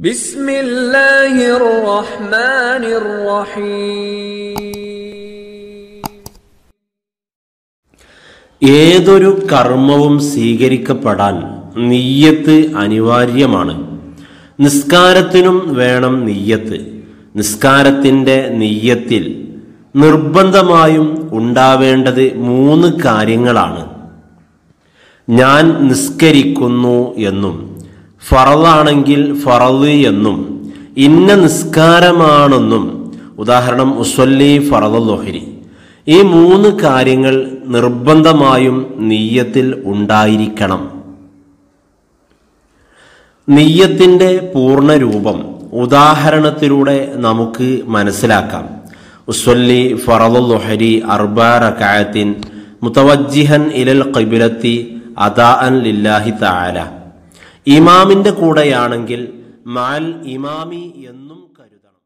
بسم الله الرحمن الرحيم ഏതൊരു കർമ്മവും സ്വീകരിക്കപ്പെടാൻ നീയത്ത് അനിവാര്യമാണ് നിസ്കാരത്തിനും വേണം നീയത്ത് നിസ്കാരത്തിൻ്റെ നീയത്തിൽ നിർബന്ധമായും ഉണ്ടാവേണ്ടത് മൂന്ന് കാര്യങ്ങളാണ് ഞാൻ നിസ്കരിക്കുന്നു എന്നും ഫറലാണെങ്കിൽ ഫറല് എന്നും ഇന്ന നിസ്കാരമാണെന്നും ഉദാഹരണം ഉസ്വല്ലി ഫറദ് ലൊഹരി ഈ മൂന്ന് കാര്യങ്ങൾ നിർബന്ധമായും നീയത്തിൽ ഉണ്ടായിരിക്കണം നെയ്യത്തിൻ്റെ പൂർണ്ണരൂപം ഉദാഹരണത്തിലൂടെ നമുക്ക് മനസ്സിലാക്കാം ഉസ്വല്ലി ഫറലുഹരി അർബ റക്കായത്തിൻ മുത്തവജ്ജിഹൻ ഇലൽ ഖിബിലത്തി അദാഅൻ ലില്ലാഹി തആല ഇമാമിന്റെ കൂടെയാണെങ്കിൽ മാൽ ഇമാമി എന്നും കരുതണം